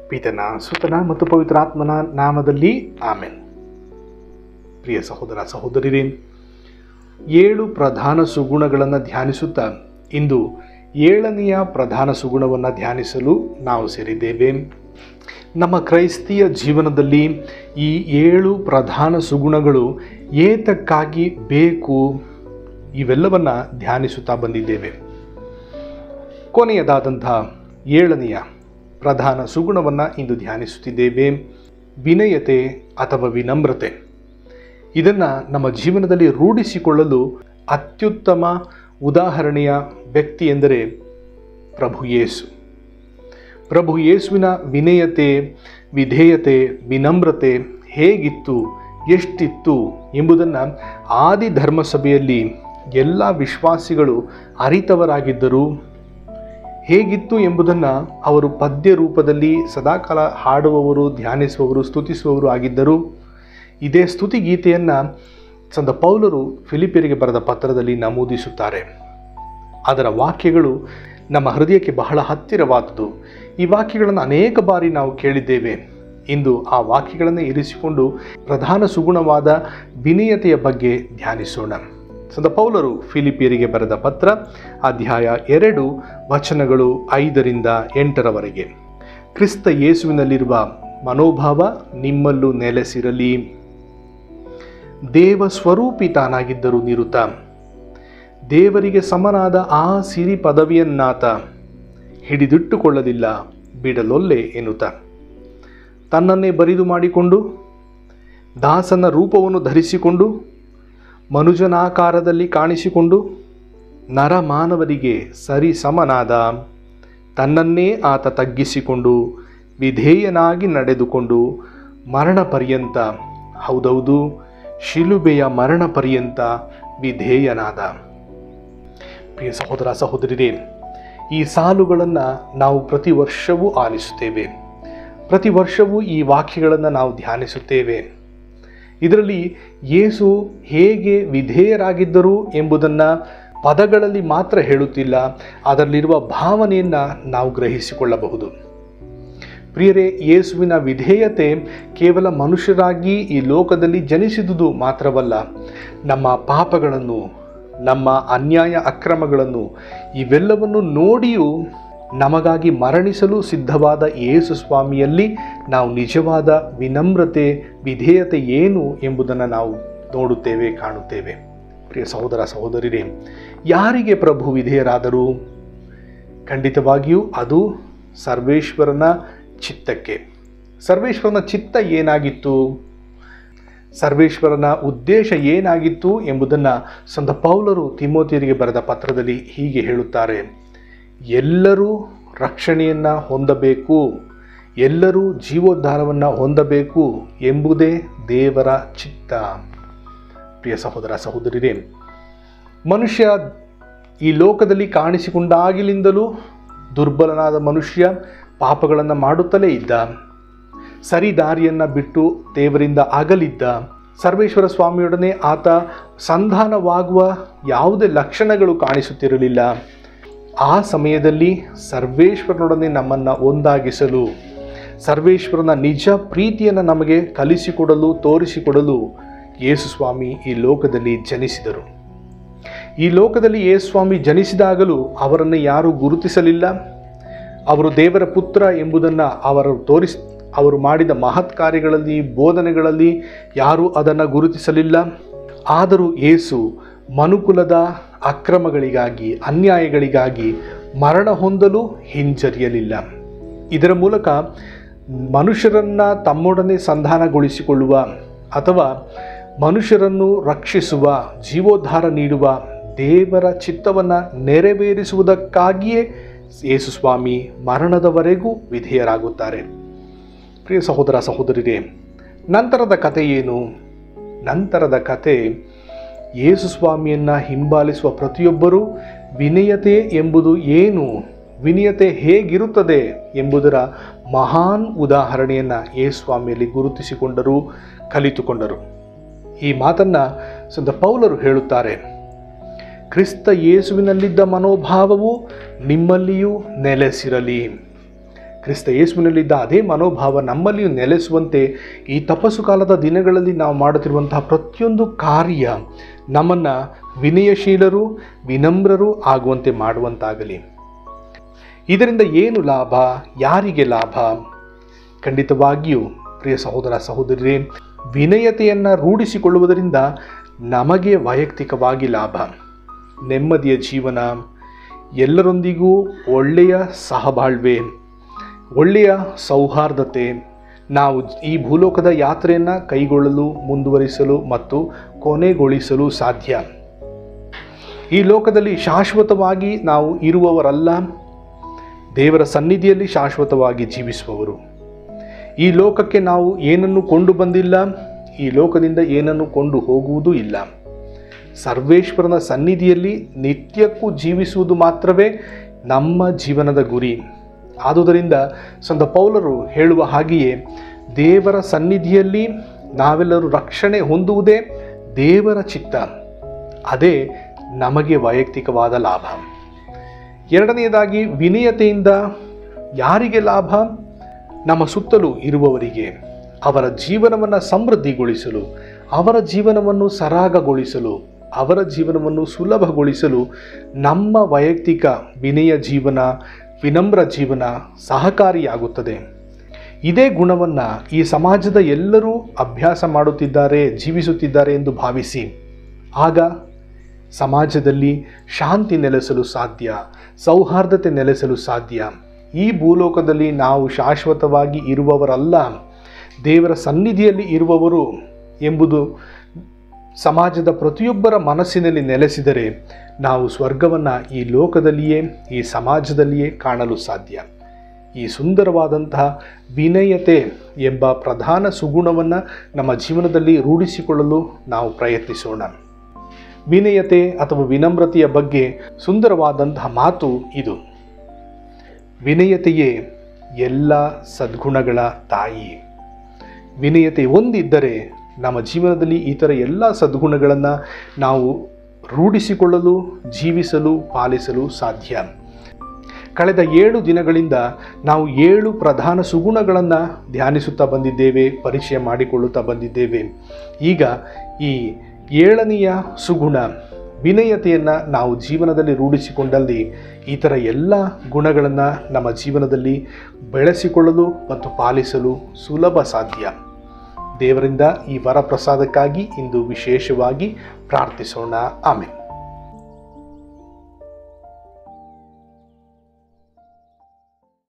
ಪಿತನ ಸುತನ ಮತ್ತು ಪವಿತ್ರಾತ್ಮನ ನಾಮದಲ್ಲಿ ಆಮೆನ್ ಪ್ರಿಯ ಸಹೋದರ ಸಹೋದರಿರೇ ಏಳು ಪ್ರಧಾನ ಸುಗುಣಗಳನ್ನು ಧ್ಯಾನಿಸುತ್ತಾ ಇಂದು ಏಳನೆಯ ಪ್ರಧಾನ ಸುಗುಣವನ್ನು ಧ್ಯಾನಿಸಲು ನಾವು ಸೇರಿದ್ದೇವೆ ನಮ್ಮ ಕ್ರೈಸ್ತಿಯ ಜೀವನದಲ್ಲಿ ಈ ಏಳು ಪ್ರಧಾನ ಸುಗುಣಗಳು ಏತಕ್ಕಾಗಿ ಬೇಕು ಇವೆಲ್ಲವನ್ನು ಧ್ಯಾನಿಸುತ್ತಾ ಬಂದಿದ್ದೇವೆ ಕೊನೆಯದಾದಂಥ ಏಳನೆಯ ಪ್ರಧಾನ ಸುಗುಣವನ್ನು ಇಂದು ಧ್ಯಾನಿಸುತ್ತಿದ್ದೇವೆ ವಿನಯತೆ ಅಥವಾ ವಿನಮ್ರತೆ ಇದನ್ನು ನಮ್ಮ ಜೀವನದಲ್ಲಿ ರೂಢಿಸಿಕೊಳ್ಳಲು ಅತ್ಯುತ್ತಮ ಉದಾಹರಣೆಯ ವ್ಯಕ್ತಿ ಎಂದರೆ ಪ್ರಭು ಯೇಸು ಪ್ರಭು ಯೇಸುವಿನ ವಿನಯತೆ ವಿಧೇಯತೆ ವಿನಮ್ರತೆ ಹೇಗಿತ್ತು ಎಷ್ಟಿತ್ತು ಎಂಬುದನ್ನು ಆದಿ ಧರ್ಮಸಭೆಯಲ್ಲಿ ಎಲ್ಲ ವಿಶ್ವಾಸಿಗಳು ಅರಿತವರಾಗಿದ್ದರು ಹೇಗಿತ್ತು ಎಂಬುದನ್ನು ಅವರು ಪದ್ಯ ರೂಪದಲ್ಲಿ ಸದಾಕಾಲ ಹಾಡುವವರು ಧ್ಯಾನಿಸುವವರು ಸ್ತುತಿಸುವವರು ಆಗಿದ್ದರು ಇದೇ ಸ್ತುತಿ ಗೀತೆಯನ್ನು ಸಂತ ಪೌಲರು ಫಿಲಿಪಿಯರಿಗೆ ಬರೆದ ಪತ್ರದಲ್ಲಿ ನಮೂದಿಸುತ್ತಾರೆ ಅದರ ವಾಕ್ಯಗಳು ನಮ್ಮ ಹೃದಯಕ್ಕೆ ಬಹಳ ಹತ್ತಿರವಾದುದು ಈ ವಾಕ್ಯಗಳನ್ನು ಅನೇಕ ಬಾರಿ ನಾವು ಕೇಳಿದ್ದೇವೆ ಇಂದು ಆ ವಾಕ್ಯಗಳನ್ನು ಇರಿಸಿಕೊಂಡು ಪ್ರಧಾನ ಸುಗುಣವಾದ ವಿನಯತೆಯ ಬಗ್ಗೆ ಧ್ಯಾನಿಸೋಣ ಸಂತ ಪೌಲರು ಫಿಲಿಪಿಯರಿಗೆ ಬರೆದ ಪತ್ರ ಅಧ್ಯಾಯ ಎರಡು ವಚನಗಳು ಐದರಿಂದ ಎಂಟರವರೆಗೆ ಕ್ರಿಸ್ತ ಯೇಸುವಿನಲ್ಲಿರುವ ಮನೋಭಾವ ನಿಮ್ಮಲ್ಲೂ ನೆಲೆಸಿರಲಿ ದೇವ ಸ್ವರೂಪಿ ತಾನಾಗಿದ್ದರು ನಿರುತ ದೇವರಿಗೆ ಸಮನಾದ ಆ ಸಿರಿ ಪದವಿಯನ್ನಾತ ಹಿಡಿದಿಟ್ಟುಕೊಳ್ಳಲಿಲ್ಲ ಬಿಡಲೊಲ್ಲೆ ಎನ್ನುತ್ತ ತನ್ನನ್ನೇ ಬರಿದು ಮಾಡಿಕೊಂಡು ದಾಸನ ರೂಪವನ್ನು ಧರಿಸಿಕೊಂಡು ಮನುಜನಾಕಾರದಲ್ಲಿ ಕಾಣಿಸಿಕೊಂಡು ನರಮಾನವರಿಗೆ ಸರಿ ಸಮನಾದ ತನ್ನನ್ನೇ ಆತ ತಗ್ಗಿಸಿಕೊಂಡು ವಿಧೇಯನಾಗಿ ನಡೆದುಕೊಂಡು ಮರಣ ಪರ್ಯಂತ ಹೌದೌದು ಶಿಲುಬೆಯ ಮರಣ ಪರ್ಯಂತ ವಿಧೇಯನಾದ ಪ್ರಿಯ ಸಹೋದರ ಸಹೋದರಿರೇ ಈ ಸಾಲುಗಳನ್ನು ನಾವು ಪ್ರತಿ ವರ್ಷವೂ ಆಲಿಸುತ್ತೇವೆ ಪ್ರತಿ ವರ್ಷವೂ ಈ ವಾಕ್ಯಗಳನ್ನು ನಾವು ಧ್ಯಾನಿಸುತ್ತೇವೆ ಇದರಲ್ಲಿ ಯೇಸು ಹೇಗೆ ವಿಧೇಯರಾಗಿದ್ದರು ಎಂಬುದನ್ನು ಪದಗಳಲ್ಲಿ ಮಾತ್ರ ಹೇಳುತ್ತಿಲ್ಲ ಅದರಲ್ಲಿರುವ ಭಾವನೆಯನ್ನು ನಾವು ಗ್ರಹಿಸಿಕೊಳ್ಳಬಹುದು ಪ್ರಿಯರೇ ಯೇಸುವಿನ ವಿಧೇಯತೆ ಕೇವಲ ಮನುಷ್ಯರಾಗಿ ಈ ಲೋಕದಲ್ಲಿ ಜನಿಸಿದುದು ಮಾತ್ರವಲ್ಲ ನಮ್ಮ ಪಾಪಗಳನ್ನು ನಮ್ಮ ಅನ್ಯಾಯ ಅಕ್ರಮಗಳನ್ನು ಇವೆಲ್ಲವನ್ನು ನೋಡಿಯೂ ನಮಗಾಗಿ ಮರಣಿಸಲು ಸಿದ್ಧವಾದ ಯೇಸು ಸ್ವಾಮಿಯಲ್ಲಿ ನಾವು ನಿಜವಾದ ವಿನಮ್ರತೆ ವಿಧೇಯತೆ ಏನು ಎಂಬುದನ್ನು ನಾವು ನೋಡುತ್ತೇವೆ ಕಾಣುತ್ತೇವೆ ಪ್ರಿಯ ಸಹೋದರ ಸಹೋದರಿರೇ ಯಾರಿಗೆ ಪ್ರಭು ವಿಧೇಯರಾದರು ಖಂಡಿತವಾಗಿಯೂ ಅದು ಸರ್ವೇಶ್ವರನ ಚಿತ್ತಕ್ಕೆ ಸರ್ವೇಶ್ವರನ ಚಿತ್ತ ಏನಾಗಿತ್ತು ಸರ್ವೇಶ್ವರನ ಉದ್ದೇಶ ಏನಾಗಿತ್ತು ಎಂಬುದನ್ನು ಸಂತ ಪೌಲರು ತಿಮೋತಿಯರಿಗೆ ಬರೆದ ಪತ್ರದಲ್ಲಿ ಹೀಗೆ ಹೇಳುತ್ತಾರೆ ಎಲ್ಲರೂ ರಕ್ಷಣೆಯನ್ನು ಹೊಂದಬೇಕು ಎಲ್ಲರೂ ಜೀವೋದ್ಧಾರವನ್ನು ಹೊಂದಬೇಕು ಎಂಬುದೇ ದೇವರ ಚಿತ್ತ ಪ್ರಿಯ ಸಹೋದರ ಸಹೋದರಿರೇ ಮನುಷ್ಯ ಈ ಲೋಕದಲ್ಲಿ ಕಾಣಿಸಿಕೊಂಡಾಗಿಲಿಂದಲೂ ದುರ್ಬಲನಾದ ಮನುಷ್ಯ ಪಾಪಗಳನ್ನು ಮಾಡುತ್ತಲೇ ಇದ್ದ ಸರಿ ದಾರಿಯನ್ನು ಬಿಟ್ಟು ದೇವರಿಂದ ಅಗಲಿದ್ದ ಸರ್ವೇಶ್ವರ ಸ್ವಾಮಿಯೊಡನೆ ಆತ ಸಂಧಾನವಾಗುವ ಯಾವುದೇ ಲಕ್ಷಣಗಳು ಕಾಣಿಸುತ್ತಿರಲಿಲ್ಲ ಆ ಸಮಯದಲ್ಲಿ ಸರ್ವೇಶ್ವರನೊಡನೆ ನಮ್ಮನ್ನು ಒಂದಾಗಿಸಲು ಸರ್ವೇಶ್ವರನ ನಿಜ ಪ್ರೀತಿಯನ್ನು ನಮಗೆ ಕಲಿಸಿಕೊಡಲು ತೋರಿಸಿಕೊಡಲು ಯೇಸು ಸ್ವಾಮಿ ಈ ಲೋಕದಲ್ಲಿ ಜನಿಸಿದರು ಈ ಲೋಕದಲ್ಲಿ ಯೇಸು ಸ್ವಾಮಿ ಜನಿಸಿದಾಗಲೂ ಅವರನ್ನು ಯಾರೂ ಗುರುತಿಸಲಿಲ್ಲ ಅವರು ದೇವರ ಪುತ್ರ ಎಂಬುದನ್ನು ಅವರು ತೋರಿಸ್ ಅವರು ಮಾಡಿದ ಮಹತ್ ಕಾರ್ಯಗಳಲ್ಲಿ ಬೋಧನೆಗಳಲ್ಲಿ ಯಾರೂ ಅದನ್ನು ಗುರುತಿಸಲಿಲ್ಲ ಆದರೂ ಯೇಸು ಮನುಕುಲದ ಅಕ್ರಮಗಳಿಗಾಗಿ ಅನ್ಯಾಯಗಳಿಗಾಗಿ ಮರಣ ಹೊಂದಲು ಹಿಂಜರಿಯಲಿಲ್ಲ ಇದರ ಮೂಲಕ ಮನುಷ್ಯರನ್ನ ತಮ್ಮೊಡನೆ ಸಂಧಾನಗೊಳಿಸಿಕೊಳ್ಳುವ ಅಥವಾ ಮನುಷ್ಯರನ್ನು ರಕ್ಷಿಸುವ ಜೀವೋದ್ಧಾರ ನೀಡುವ ದೇವರ ಚಿತ್ತವನ್ನು ನೆರವೇರಿಸುವುದಕ್ಕಾಗಿಯೇ ಯೇಸು ಸ್ವಾಮಿ ಮರಣದವರೆಗೂ ವಿಧೇಯರಾಗುತ್ತಾರೆ ಪ್ರಿಯ ಸಹೋದರ ಸಹೋದರಿರೇ ನಂತರದ ಕತೆ ಏನು ನಂತರದ ಕತೆ ಯೇಸು ಸ್ವಾಮಿಯನ್ನು ಹಿಂಬಾಲಿಸುವ ಪ್ರತಿಯೊಬ್ಬರೂ ವಿನಯತೆ ಎಂಬುದು ಏನು ವಿನಯತೆ ಹೇಗಿರುತ್ತದೆ ಎಂಬುದರ ಮಹಾನ್ ಉದಾಹರಣೆಯನ್ನು ಯೇಸು ಸ್ವಾಮಿಯಲ್ಲಿ ಗುರುತಿಸಿಕೊಂಡರು ಕಲಿತುಕೊಂಡರು ಈ ಮಾತನ್ನು ಸಂತ ಪೌಲರು ಹೇಳುತ್ತಾರೆ ಕ್ರಿಸ್ತ ಯೇಸುವಿನಲ್ಲಿದ್ದ ಮನೋಭಾವವು ನಿಮ್ಮಲ್ಲಿಯೂ ನೆಲೆಸಿರಲಿ ಕ್ರಿಸ್ತ ಯೇಸುವಿನಲ್ಲಿದ್ದ ಅದೇ ಮನೋಭಾವ ನಮ್ಮಲ್ಲಿಯೂ ನೆಲೆಸುವಂತೆ ಈ ತಪಸ್ಸು ಕಾಲದ ದಿನಗಳಲ್ಲಿ ನಾವು ಮಾಡುತ್ತಿರುವಂತಹ ಪ್ರತಿಯೊಂದು ಕಾರ್ಯ ನಮ್ಮನ್ನು ವಿನಯಶೀಲರು ವಿನಮ್ರರು ಆಗುವಂತೆ ಮಾಡುವಂತಾಗಲಿ ಇದರಿಂದ ಏನು ಲಾಭ ಯಾರಿಗೆ ಲಾಭ ಖಂಡಿತವಾಗಿಯೂ ಪ್ರಿಯ ಸಹೋದರ ಸಹೋದರಿಯರೇ ವಿನಯತೆಯನ್ನು ರೂಢಿಸಿಕೊಳ್ಳುವುದರಿಂದ ನಮಗೆ ವೈಯಕ್ತಿಕವಾಗಿ ಲಾಭ ನೆಮ್ಮದಿಯ ಜೀವನ ಎಲ್ಲರೊಂದಿಗೂ ಒಳ್ಳೆಯ ಸಹಬಾಳ್ವೆ ಒಳ್ಳೆಯ ಸೌಹಾರ್ದತೆ ನಾವು ಈ ಭೂಲೋಕದ ಯಾತ್ರೆಯನ್ನು ಕೈಗೊಳ್ಳಲು ಮುಂದುವರಿಸಲು ಮತ್ತು ಕೊನೆಗೊಳಿಸಲು ಸಾಧ್ಯ ಈ ಲೋಕದಲ್ಲಿ ಶಾಶ್ವತವಾಗಿ ನಾವು ಇರುವವರಲ್ಲ ದೇವರ ಸನ್ನಿಧಿಯಲ್ಲಿ ಶಾಶ್ವತವಾಗಿ ಜೀವಿಸುವವರು ಈ ಲೋಕಕ್ಕೆ ನಾವು ಏನನ್ನು ಕೊಂಡು ಬಂದಿಲ್ಲ ಈ ಲೋಕದಿಂದ ಏನನ್ನು ಕೊಂಡು ಹೋಗುವುದೂ ಇಲ್ಲ ಸರ್ವೇಶ್ವರನ ಸನ್ನಿಧಿಯಲ್ಲಿ ನಿತ್ಯಕ್ಕೂ ಜೀವಿಸುವುದು ಮಾತ್ರವೇ ನಮ್ಮ ಜೀವನದ ಗುರಿ ಆದುದರಿಂದ ಸಂತ ಪೌಲರು ಹೇಳುವ ಹಾಗೆಯೇ ದೇವರ ಸನ್ನಿಧಿಯಲ್ಲಿ ನಾವೆಲ್ಲರೂ ರಕ್ಷಣೆ ಹೊಂದುವುದೇ ದೇವರ ಚಿತ್ತ ಅದೇ ನಮಗೆ ವೈಯಕ್ತಿಕವಾದ ಲಾಭ ಎರಡನೆಯದಾಗಿ ವಿನಯತೆಯಿಂದ ಯಾರಿಗೆ ಲಾಭ ನಮ್ಮ ಸುತ್ತಲೂ ಇರುವವರಿಗೆ ಅವರ ಜೀವನವನ್ನು ಸಮೃದ್ಧಿಗೊಳಿಸಲು ಅವರ ಜೀವನವನ್ನು ಸರಾಗಗೊಳಿಸಲು ಅವರ ಜೀವನವನ್ನು ಸುಲಭಗೊಳಿಸಲು ನಮ್ಮ ವೈಯಕ್ತಿಕ ವಿನಯ ಜೀವನ ವಿನಮ್ರ ಜೀವನ ಸಹಕಾರಿಯಾಗುತ್ತದೆ ಇದೇ ಗುಣವನ್ನು ಈ ಸಮಾಜದ ಎಲ್ಲರೂ ಅಭ್ಯಾಸ ಮಾಡುತ್ತಿದ್ದಾರೆ ಜೀವಿಸುತ್ತಿದ್ದಾರೆ ಎಂದು ಭಾವಿಸಿ ಆಗ ಸಮಾಜದಲ್ಲಿ ಶಾಂತಿ ನೆಲೆಸಲು ಸಾಧ್ಯ ಸೌಹಾರ್ದತೆ ನೆಲೆಸಲು ಸಾಧ್ಯ ಈ ಭೂಲೋಕದಲ್ಲಿ ನಾವು ಶಾಶ್ವತವಾಗಿ ಇರುವವರಲ್ಲ ದೇವರ ಸನ್ನಿಧಿಯಲ್ಲಿ ಇರುವವರು ಎಂಬುದು ಸಮಾಜದ ಪ್ರತಿಯೊಬ್ಬರ ಮನಸ್ಸಿನಲ್ಲಿ ನೆಲೆಸಿದರೆ ನಾವು ಸ್ವರ್ಗವನ್ನು ಈ ಲೋಕದಲ್ಲಿಯೇ ಈ ಸಮಾಜದಲ್ಲಿಯೇ ಕಾಣಲು ಸಾಧ್ಯ ಈ ಸುಂದರವಾದಂತಹ ವಿನಯತೆ ಎಂಬ ಪ್ರಧಾನ ಸುಗುಣವನ್ನು ನಮ್ಮ ಜೀವನದಲ್ಲಿ ರೂಢಿಸಿಕೊಳ್ಳಲು ನಾವು ಪ್ರಯತ್ನಿಸೋಣ ವಿನಯತೆ ಅಥವಾ ವಿನಮ್ರತೆಯ ಬಗ್ಗೆ ಸುಂದರವಾದಂತಹ ಮಾತು ಇದು ವಿನಯತೆಯೇ ಎಲ್ಲ ಸದ್ಗುಣಗಳ ತಾಯಿ ವಿನಯತೆ ಒಂದಿದ್ದರೆ ನಮ್ಮ ಜೀವನದಲ್ಲಿ ಈ ಥರ ಎಲ್ಲ ಸದ್ಗುಣಗಳನ್ನು ನಾವು ರೂಢಿಸಿಕೊಳ್ಳಲು ಜೀವಿಸಲು ಪಾಲಿಸಲು ಸಾಧ್ಯ ಕಳೆದ ಏಳು ದಿನಗಳಿಂದ ನಾವು ಏಳು ಪ್ರಧಾನ ಸುಗುಣಗಳನ್ನು ಧ್ಯಾನಿಸುತ್ತಾ ಬಂದಿದ್ದೇವೆ ಪರಿಚಯ ಮಾಡಿಕೊಳ್ಳುತ್ತಾ ಬಂದಿದ್ದೇವೆ ಈಗ ಈ ಏಳನೆಯ ಸುಗುಣ ವಿನಯತೆಯನ್ನು ನಾವು ಜೀವನದಲ್ಲಿ ರೂಢಿಸಿಕೊಂಡಲ್ಲಿ ಈ ಥರ ಎಲ್ಲ ಗುಣಗಳನ್ನು ನಮ್ಮ ಜೀವನದಲ್ಲಿ ಬೆಳೆಸಿಕೊಳ್ಳಲು ಮತ್ತು ಪಾಲಿಸಲು ಸುಲಭ ಸಾಧ್ಯ ದೇವರಿಂದ ಈ ವರಪ್ರಸಾದಕ್ಕಾಗಿ ಇಂದು ವಿಶೇಷವಾಗಿ ಪ್ರಾರ್ಥಿಸೋಣ ಆಮೇಲೆ